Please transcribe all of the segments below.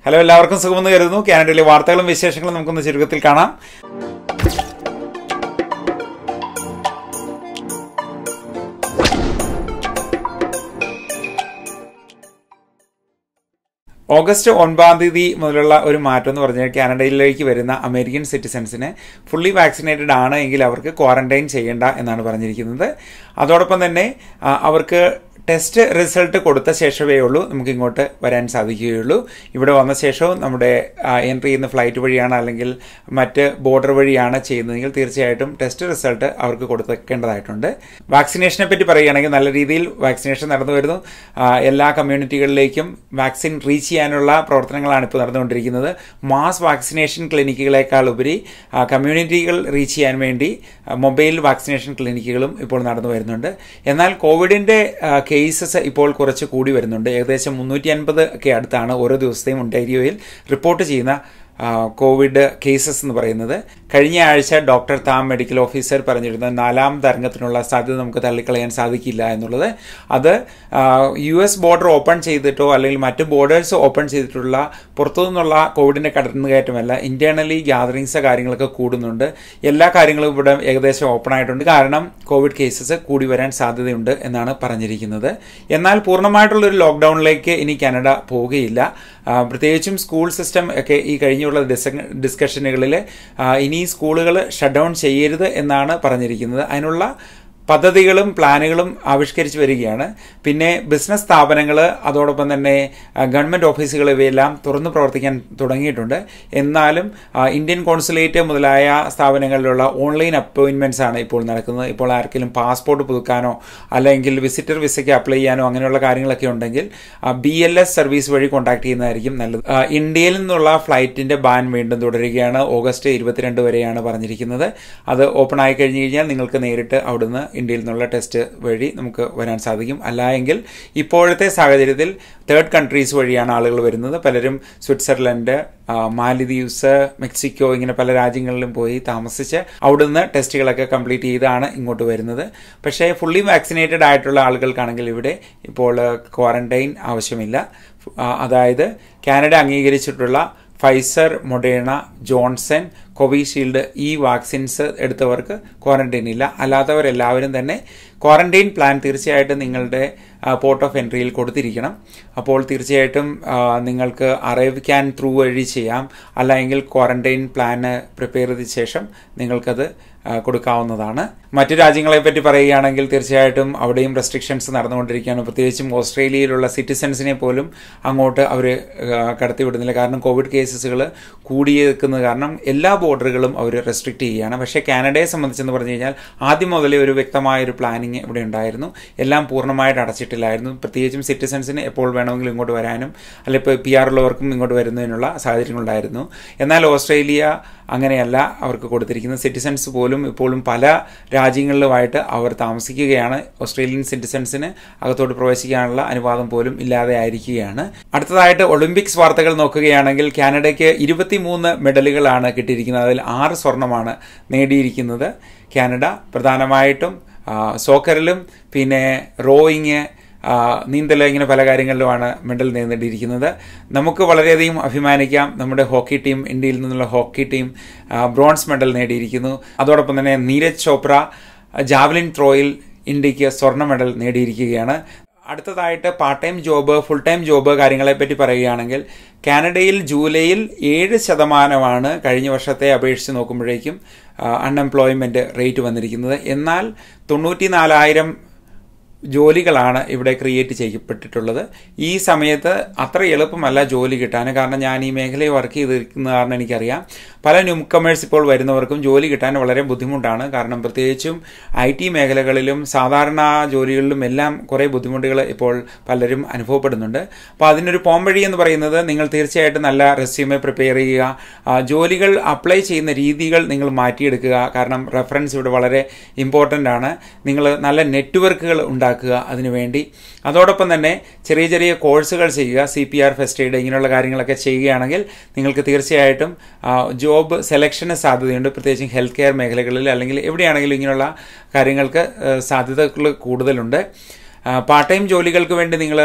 hello എല്ലാവർക്കും സുഖമെന്ന് കരുതുന്നു കാനഡയിലെ വാർത്തകളും വിശേഷങ്ങളും നമുക്കൊന്ന് ചുരുക്കത്തിൽ കാണാം ഓഗസ്റ്റ് ഒൻപതാം തീയതി മുതലുള്ള ഒരു മാറ്റം എന്ന് പറഞ്ഞാൽ കാനഡയിലേക്ക് വരുന്ന അമേരിക്കൻ സിറ്റിസൺസിന് ഫുള്ളി വാക്സിനേറ്റഡ് ആണ് എങ്കിൽ അവർക്ക് ക്വാറന്റൈൻ ചെയ്യേണ്ട എന്നാണ് പറഞ്ഞിരിക്കുന്നത് അതോടൊപ്പം തന്നെ ആ, അവർക്ക് ടെസ്റ്റ് റിസൾട്ട് കൊടുത്ത ശേഷമേ ഉള്ളൂ നമുക്ക് ഇങ്ങോട്ട് വരാൻ സാധിക്കുകയുള്ളൂ ഇവിടെ വന്ന ശേഷവും നമ്മുടെ എൻട്രി ചെയ്യുന്ന ഫ്ലൈറ്റ് വഴിയാണ് അല്ലെങ്കിൽ മറ്റ് ബോർഡർ വഴിയാണ് ചെയ്യുന്നതെങ്കിൽ തീർച്ചയായിട്ടും ടെസ്റ്റ് റിസൾട്ട് അവർക്ക് കൊടുത്തേക്കേണ്ടതായിട്ടുണ്ട് വാക്സിനേഷനെ പറ്റി പറയുകയാണെങ്കിൽ നല്ല രീതിയിൽ വാക്സിനേഷൻ നടന്നു വരുന്നു ആ, എല്ലാ കമ്മ്യൂണിറ്റികളിലേക്കും വാക്സിൻ റീച്ച് ചെയ്യാനുള്ള പ്രവർത്തനങ്ങളാണ് ഇപ്പോൾ നടന്നുകൊണ്ടിരിക്കുന്നത് മാസ് വാക്സിനേഷൻ ക്ലിനിക്കുകളെക്കാൾ ഉപരി ആ, കമ്മ്യൂണിറ്റികൾ റീച്ച് ചെയ്യാൻ വേണ്ടി ആ, മൊബൈൽ വാക്സിനേഷൻ ക്ലിനിക്കുകളും ഇപ്പോൾ നടന്നു വരുന്നുണ്ട് എന്നാൽ കോവിഡിന്റെ ആ, കേസസ് ഇപ്പോൾ കുറച്ച് കൂടി വരുന്നുണ്ട് ഏകദേശം മുന്നൂറ്റി അൻപത് ഒക്കെ അടുത്താണ് ഓരോ ദിവസത്തെയും ഒണ്ടേരിയോയിൽ റിപ്പോർട്ട് ചെയ്യുന്ന ആ, കോവിഡ് കേസസ് എന്ന് പറയുന്നത് കഴിഞ്ഞ ആഴ്ച ഡോക്ടർ താം മെഡിക്കൽ ഓഫീസർ പറഞ്ഞിരുന്ന നാലാം തരംഗത്തിനുള്ള സാധ്യത നമുക്ക് തള്ളിക്കളയാൻ സാധിക്കില്ല എന്നുള്ളത് അത് ആ, യു എസ് ബോർഡർ ഓപ്പൺ ചെയ്തിട്ടോ അല്ലെങ്കിൽ മറ്റ് ബോർഡേഴ്സ് ഓപ്പൺ ചെയ്തിട്ടുള്ള പുറത്തുനിന്നുള്ള കോവിഡിന്റെ കടന്നുകയറ്റമല്ല ഇന്റേണലി ഗ്യാതറിങ്സ് കാര്യങ്ങളൊക്കെ കൂടുന്നുണ്ട് എല്ലാ കാര്യങ്ങളും ഇവിടെ ഏകദേശം ഓപ്പൺ ആയിട്ടുണ്ട് കാരണം കോവിഡ് കേസസ് കൂടി വരാൻ സാധ്യതയുണ്ട് എന്നാണ് പറഞ്ഞിരിക്കുന്നത് എന്നാൽ പൂർണ്ണമായിട്ടുള്ള ഒരു ലോക്ക്ഡൌണിലേക്ക് ഇനി കാനഡ പോവുകയില്ല ആ, പ്രത്യേകിച്ചും സ്കൂൾ സിസ്റ്റം ഒക്കെ ഈ കഴിഞ്ഞുള്ള ഡിസ്ക ഡിസ്കഷനുകളിൽ ഇനി സ്കൂളുകൾ ഷട്ട് ഡൗൺ ചെയ്യരുത് എന്നാണ് പറഞ്ഞിരിക്കുന്നത് അതിനുള്ള പദ്ധതികളും പ്ലാനുകളും ആവിഷ്കരിച്ചു വരികയാണ് പിന്നെ ബിസിനസ് സ്ഥാപനങ്ങൾ അതോടൊപ്പം തന്നെ ആ, ഗവൺമെന്റ് ഓഫീസുകൾ ഇവയെല്ലാം തുറന്നു പ്രവർത്തിക്കാൻ തുടങ്ങിയിട്ടുണ്ട് എന്നാലും ആ, ഇന്ത്യൻ കോൺസുലേറ്റ് മുതലായ സ്ഥാപനങ്ങളിലുള്ള ഓൺലൈൻ അപ്പോയിന്റ്മെന്റ്സ് ആണ് ഇപ്പോൾ നടക്കുന്നത് ഇപ്പോൾ ആർക്കെങ്കിലും പാസ്പോർട്ട് പുതുക്കാനോ അല്ലെങ്കിൽ വിസിറ്റർ വിസയ്ക്ക് അപ്ലൈ ചെയ്യാനോ അങ്ങനെയുള്ള കാര്യങ്ങളൊക്കെ ഉണ്ടെങ്കിൽ ബി എൽ എസ് സർവീസ് വഴി കോൺടാക്ട് ചെയ്യുന്നതായിരിക്കും നല്ലത് ആ, ഇന്ത്യയിൽ നിന്നുള്ള ഫ്ലൈറ്റിന്റെ ബാൻ വീണ്ടും തുടരുകയാണ് ഓഗസ്റ്റ് ഇരുപത്തിരണ്ട് വരെയാണ് പറഞ്ഞിരിക്കുന്നത് അത് ഓപ്പൺ ആയി കഴിഞ്ഞു കഴിഞ്ഞാൽ നിങ്ങൾക്ക് നേരിട്ട് അവിടുന്ന് ഇന്ത്യയിൽ നിന്നുള്ള ടെസ്റ്റ് വഴി നമുക്ക് വരാൻ സാധിക്കും അല്ല എങ്കിൽ ഇപ്പോഴത്തെ സാഹചര്യത്തിൽ തേർഡ് കൺട്രീസ് വഴിയാണ് ആളുകൾ വരുന്നത് പലരും സ്വിറ്റ്സർലൻഡ് ആ, മാലിദ്വീപ്സ് മെക്സിക്കോ ഇങ്ങനെ പല രാജ്യങ്ങളിലും പോയി താമസിച്ച് അവിടുന്ന് ടെസ്റ്റുകളൊക്കെ കംപ്ലീറ്റ് ചെയ്താണ് ഇങ്ങോട്ട് വരുന്നത് പക്ഷേ ഫുള്ളി വാക്സിനേറ്റഡ് ആയിട്ടുള്ള ആളുകൾക്കാണെങ്കിൽ ഇവിടെ ഇപ്പോൾ ക്വാറന്റൈൻ ആവശ്യമില്ല ആ, അതായത് കാനഡ അംഗീകരിച്ചിട്ടുള്ള ഫൈസർ മൊഡേണ ജോൺസൺ കോവിഷീൽഡ് ഈ വാക്സിൻസ് എടുത്തവർക്ക് ക്വാറന്റൈൻ ഇല്ല അല്ലാത്തവരെല്ലാവരും തന്നെ ക്വാറന്റൈൻ പ്ലാൻ തീർച്ചയായിട്ടും നിങ്ങളുടെ പോർട്ട് ഓഫ് എൻട്രിയിൽ കൊടുത്തിരിക്കണം അപ്പോൾ തീർച്ചയായിട്ടും ആ, നിങ്ങൾക്ക് അറൈവ് ക്യാൻ ത്രൂ വഴി ചെയ്യാം അല്ലെങ്കിൽ ക്വാറന്റൈൻ പ്ലാന് പ്രിപ്പയർ ചെയ്ത ശേഷം നിങ്ങൾക്കത് ആ, കൊടുക്കാവുന്നതാണ് മറ്റു രാജ്യങ്ങളെ പറ്റി പറയുകയാണെങ്കിൽ തീർച്ചയായിട്ടും അവിടെയും റെസ്ട്രിക്ഷൻസ് നടന്നുകൊണ്ടിരിക്കുകയാണ് പ്രത്യേകിച്ചും ഓസ്ട്രേലിയയിലുള്ള സിറ്റിസൺസിനെ പോലും അങ്ങോട്ട് അവർ കടത്തിവിടുന്നില്ല കാരണം കോവിഡ് കേസസുകൾ കൂടിയേക്കുന്നത് കാരണം എല്ലാ ബോർഡറുകളും അവർ റെസ്ട്രിക്ട് ചെയ്യുകയാണ് പക്ഷേ കാനഡയെ സംബന്ധിച്ചെന്ന് പറഞ്ഞു കഴിഞ്ഞാൽ ആദ്യം മുതലേ ഒരു വ്യക്തമായ ഒരു പ്ലാനിങ് ഇവിടെ ഉണ്ടായിരുന്നു എല്ലാം പൂർണ്ണമായിട്ട് അടച്ചിട്ടില്ലായിരുന്നു പ്രത്യേകിച്ചും സിറ്റിസൺസിന് എപ്പോൾ വേണമെങ്കിലും ഇങ്ങോട്ട് വരാനും അല്ലെങ്കിൽ ഇപ്പോൾ പി ആർ ഉള്ളവർക്കും ഇങ്ങോട്ട് വരുന്നതിനുള്ള സാഹചര്യങ്ങളുണ്ടായിരുന്നു എന്നാൽ ഓസ്ട്രേലിയ അങ്ങനെയല്ല അവർക്ക് കൊടുത്തിരിക്കുന്നത് സിറ്റിസൺസ് പോലും ഇപ്പോഴും പല രാജ്യങ്ങളിലുമായിട്ട് അവർ താമസിക്കുകയാണ് ഓസ്ട്രേലിയൻ സിറ്റിസൺസിന് അകത്തോട്ട് പ്രവേശിക്കാനുള്ള അനുവാദം പോലും ഇല്ലാതെ ആയിരിക്കുകയാണ് അടുത്തതായിട്ട് ഒളിമ്പിക്സ് വാർത്തകൾ നോക്കുകയാണെങ്കിൽ കാനഡയ്ക്ക് ഇരുപത്തിമൂന്ന് മെഡലുകളാണ് കിട്ടിയിരിക്കുന്നത് അതിൽ ആറ് സ്വർണമാണ് നേടിയിരിക്കുന്നത് കാനഡ പ്രധാനമായിട്ടും ആ, സോക്കറിലും പിന്നെ റോയിങ് ആ, നീന്തൽ ഇങ്ങനെ പല കാര്യങ്ങളിലുമാണ് മെഡൽ നേടിയിരിക്കുന്നത് നമുക്ക് വളരെയധികം അഭിമാനിക്കാം നമ്മുടെ ഹോക്കി ടീം ഇന്ത്യയിൽ നിന്നുള്ള ഹോക്കി ടീം ആ, ബ്രോൺസ് മെഡൽ നേടിയിരിക്കുന്നു അതോടൊപ്പം തന്നെ നീരജ് ചോപ്ര ജാവലിൻ ത്രോയിൽ ഇന്ത്യക്ക് സ്വർണ്ണ മെഡൽ നേടിയിരിക്കുകയാണ് അടുത്തതായിട്ട് part time job full time job കാര്യങ്ങളെപ്പറ്റി പറയുകയാണെങ്കിൽ കാനഡയിൽ ജൂലൈയിൽ ഏഴ് ശതമാനമാണ് കഴിഞ്ഞ വർഷത്തെ അപേക്ഷിച്ച് നോക്കുമ്പോഴേക്കും അൺഎംപ്ലോയ്മെന്റ് റേറ്റ് വന്നിരിക്കുന്നത് എന്നാൽ തൊണ്ണൂറ്റി നാലായിരം ജോലികളാണ് ഇവിടെ ക്രിയേറ്റ് ചെയ്യപ്പെട്ടിട്ടുള്ളത് ഈ സമയത്ത് അത്ര എളുപ്പമല്ല ജോലി കിട്ടാൻ കാരണം ഞാൻ ഈ മേഖലയിൽ വർക്ക് ചെയ്തിരിക്കുന്ന കാരണം എനിക്കറിയാം പല ന്യൂ കമേഴ്സ് ഇപ്പോൾ വരുന്നവർക്കും ജോലി കിട്ടാൻ വളരെ ബുദ്ധിമുട്ടാണ് കാരണം പ്രത്യേകിച്ചും ഐ ടി മേഖലകളിലും സാധാരണ ജോലികളിലും എല്ലാം കുറേ ബുദ്ധിമുട്ടുകൾ ഇപ്പോൾ പലരും അനുഭവപ്പെടുന്നുണ്ട് അപ്പോൾ അതിനൊരു പോംവഴി എന്ന് പറയുന്നത് നിങ്ങൾ തീർച്ചയായിട്ടും നല്ല റെസ്യൂമെ പ്രിപ്പയർ ചെയ്യുക ആ, ജോലികൾ അപ്ലൈ ചെയ്യുന്ന രീതികൾ നിങ്ങൾ മാറ്റിയെടുക്കുക കാരണം റെഫറൻസ് ഇവിടെ വളരെ ഇമ്പോർട്ടൻ്റ് ആണ് നിങ്ങൾ നല്ല നെറ്റ്വർക്കുകൾ ഉണ്ടാക്കുക അതിനുവേണ്ടി അതോടൊപ്പം തന്നെ ചെറിയ ചെറിയ കോഴ്സുകൾ ചെയ്യുക C P R first aid ഇങ്ങനെയുള്ള കാര്യങ്ങളൊക്കെ ചെയ്യുകയാണെങ്കിൽ നിങ്ങൾക്ക് തീർച്ചയായിട്ടും ആ, ജോബ് സെലക്ഷന് സാധ്യതയുണ്ട് പ്രത്യേകിച്ചും ഹെൽത്ത് കെയർ മേഖലകളിൽ അല്ലെങ്കിൽ എവിടെയാണെങ്കിലും ഇങ്ങനെയുള്ള കാര്യങ്ങൾക്ക് ആ, സാധ്യതകൾ കൂടുതലുണ്ട് പാർട്ട് ടൈം ജോലികൾക്ക് വേണ്ടി നിങ്ങൾ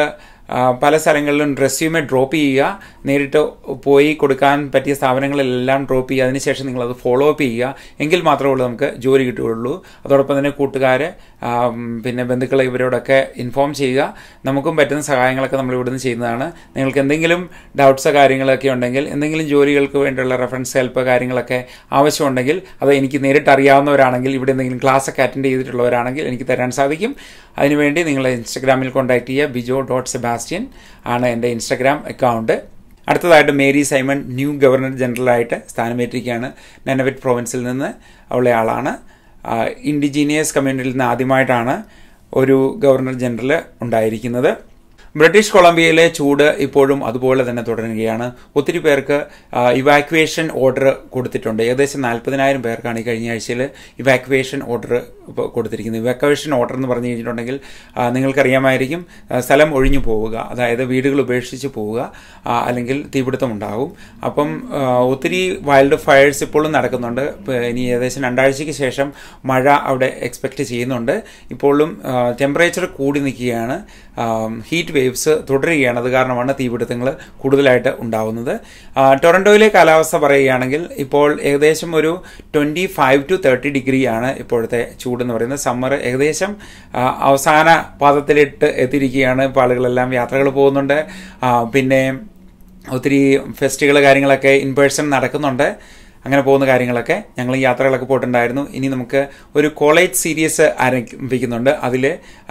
പല സ്ഥലങ്ങളിലും റെസ്യൂമെ ഡ്രോപ്പ് ചെയ്യുക നേരിട്ട് പോയി കൊടുക്കാൻ പറ്റിയ സ്ഥാപനങ്ങളിലെല്ലാം ഡ്രോപ്പ് ചെയ്യുക അതിനുശേഷം നിങ്ങളത് ഫോളോ അപ്പ് ചെയ്യുക എങ്കിൽ മാത്രമേ ഉള്ളൂ നമുക്ക് ജോലി കിട്ടുകയുള്ളൂ അതോടൊപ്പം തന്നെ കൂട്ടുകാർ പിന്നെ ബന്ധുക്കളെ ഇവരോടൊക്കെ ഇൻഫോം ചെയ്യുക നമുക്കും പറ്റുന്ന സഹായങ്ങളൊക്കെ നമ്മൾ ഇവിടുന്ന് ചെയ്യുന്നതാണ് നിങ്ങൾക്ക് എന്തെങ്കിലും ഡൗട്ട്സോ കാര്യങ്ങളൊക്കെ ഉണ്ടെങ്കിൽ എന്തെങ്കിലും ജോലികൾക്ക് വേണ്ടിയുള്ള റെഫറൻസ് ഹെൽപ്പ് കാര്യങ്ങളൊക്കെ ആവശ്യമുണ്ടെങ്കിൽ അത് എനിക്ക് നേരിട്ട് അറിയാവുന്നവരാണെങ്കിൽ ഇവിടെ എന്തെങ്കിലും ക്ലാസ് ഒക്കെ അറ്റൻഡ് ചെയ്തിട്ടുള്ളവരാണെങ്കിൽ എനിക്ക് തരാൻ സാധിക്കും അതിനുവേണ്ടി നിങ്ങൾ ഇൻസ്റ്റഗ്രാമിൽ കോൺടാക്ട് ചെയ്യുക ബിജോ ഡോട്ട് സെബാസ്റ്റ്യൻ ആണ് എൻ്റെ ഇൻസ്റ്റഗ്രാം അക്കൗണ്ട് അടുത്തതായിട്ട് മേരി സൈമൺ ന്യൂ ഗവർണർ ജനറലായിട്ട് സ്ഥാനമേറ്റിരിക്കുകയാണ് നനവറ്റ് പ്രൊവിൻസിൽ നിന്ന് ഉള്ള ആളാണ് ഇൻഡിജീനിയസ് കമ്മ്യൂണിറ്റിയിൽ നിന്ന് ആദ്യമായിട്ടാണ് ഒരു ഗവർണർ ജനറൽ ഉണ്ടായിരിക്കുന്നത് ബ്രിട്ടീഷ് കൊളംബിയയിലെ ചൂട് ഇപ്പോഴും അതുപോലെ തന്നെ തുടരുകയാണ് ഒത്തിരി പേർക്ക് ഇവാക്യുവേഷൻ ഓർഡർ കൊടുത്തിട്ടുണ്ട് ഏകദേശം നാൽപ്പതിനായിരം പേർക്കാണ് ഈ കഴിഞ്ഞ ആഴ്ചയിൽ ഇവാക്യുവേഷൻ ഓർഡർ കൊടുത്തിരിക്കുന്നത് ഇവാക്യുവേഷൻ ഓർഡർ എന്ന് പറഞ്ഞു കഴിഞ്ഞിട്ടുണ്ടെങ്കിൽ നിങ്ങൾക്കറിയാമായിരിക്കും സ്ഥലം ഒഴിഞ്ഞു പോവുക അതായത് വീടുകൾ ഉപേക്ഷിച്ച് പോവുക അല്ലെങ്കിൽ തീപിടുത്തം ഉണ്ടാകും അപ്പം ഒത്തിരി വൈൽഡ് ഫയർസ് ഇപ്പോഴും നടക്കുന്നുണ്ട് ഇനി ഏകദേശം രണ്ടാഴ്ചയ്ക്ക് ശേഷം മഴ അവിടെ എക്സ്പെക്ട് ചെയ്യുന്നുണ്ട് ഇപ്പോഴും ടെമ്പറേച്ചർ കൂടി നിൽക്കുകയാണ് ഹീറ്റ് വേവ്സ് തുടരുകയാണ് അത് കാരണമാണ് തീപിടുത്തങ്ങൾ കൂടുതലായിട്ട് ഉണ്ടാവുന്നത് ടൊറൻറ്റോയിലെ കാലാവസ്ഥ പറയുകയാണെങ്കിൽ ഇപ്പോൾ ഏകദേശം ഒരു ട്വൻറ്റി ഫൈവ് ടു തേർട്ടി ഡിഗ്രിയാണ് ഇപ്പോഴത്തെ ചൂടെന്ന് പറയുന്നത് സമ്മർ ഏകദേശം അവസാന പാദത്തിലിട്ട് എത്തിയിരിക്കുകയാണ് ഇപ്പോൾ ആളുകളെല്ലാം യാത്രകൾ പോകുന്നുണ്ട് പിന്നെ ഒത്തിരി ഫെസ്റ്റുകൾ കാര്യങ്ങളൊക്കെ ഇൻ പേഴ്സൺ നടക്കുന്നുണ്ട് അങ്ങനെ പോകുന്ന കാര്യങ്ങളൊക്കെ ഞങ്ങൾ യാത്രകളൊക്കെ പോയിട്ടുണ്ടായിരുന്നു ഇനി നമുക്ക് ഒരു കോളേജ് സീരീസ് ആരംഭിക്കുന്നുണ്ട് അതിൽ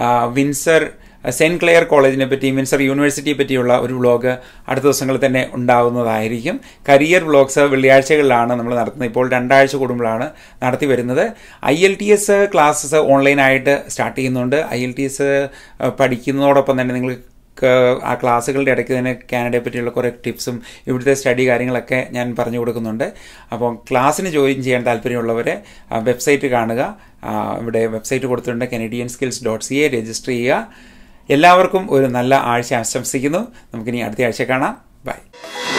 വിൻസർ സെൻറ്റ് ക്ലെയർ കോളേജിനെ പറ്റി വിൻസർ യൂണിവേഴ്സിറ്റിയെ പറ്റിയുള്ള ഒരു വ്ളോഗ് അടുത്ത ദിവസങ്ങളിൽ തന്നെ ഉണ്ടാകുന്നതായിരിക്കും കരിയർ വ്ളോഗ്സ് വെള്ളിയാഴ്ചകളിലാണ് നമ്മൾ നടത്തുന്നത് ഇപ്പോൾ രണ്ടാഴ്ച കൂടുമ്പോഴാണ് നടത്തി വരുന്നത് I L T S classes ഓൺലൈനായിട്ട് സ്റ്റാർട്ട് ചെയ്യുന്നുണ്ട് ഐ എൽ ടി എസ് പഠിക്കുന്നതോടൊപ്പം തന്നെ നിങ്ങൾ ആ ക്ലാസ്സുകളുടെ ഇടയ്ക്ക് തന്നെ കാനഡയെ പറ്റിയുള്ള കുറേ ടിപ്സും ഇവിടുത്തെ സ്റ്റഡി കാര്യങ്ങളൊക്കെ ഞാൻ പറഞ്ഞു കൊടുക്കുന്നുണ്ട് അപ്പോൾ ക്ലാസ്സിന് ജോയിൻ ചെയ്യാൻ താല്പര്യമുള്ളവരെ വെബ്സൈറ്റ് കാണുക ഇവിടെ വെബ്സൈറ്റ് കൊടുത്തിട്ടുണ്ട് Canadian skills dot C A register ചെയ്യുക എല്ലാവർക്കും ഒരു നല്ല ആഴ്ച ആശംസിക്കുന്നു നമുക്കിനി അടുത്ത ആഴ്ച കാണാം ബൈ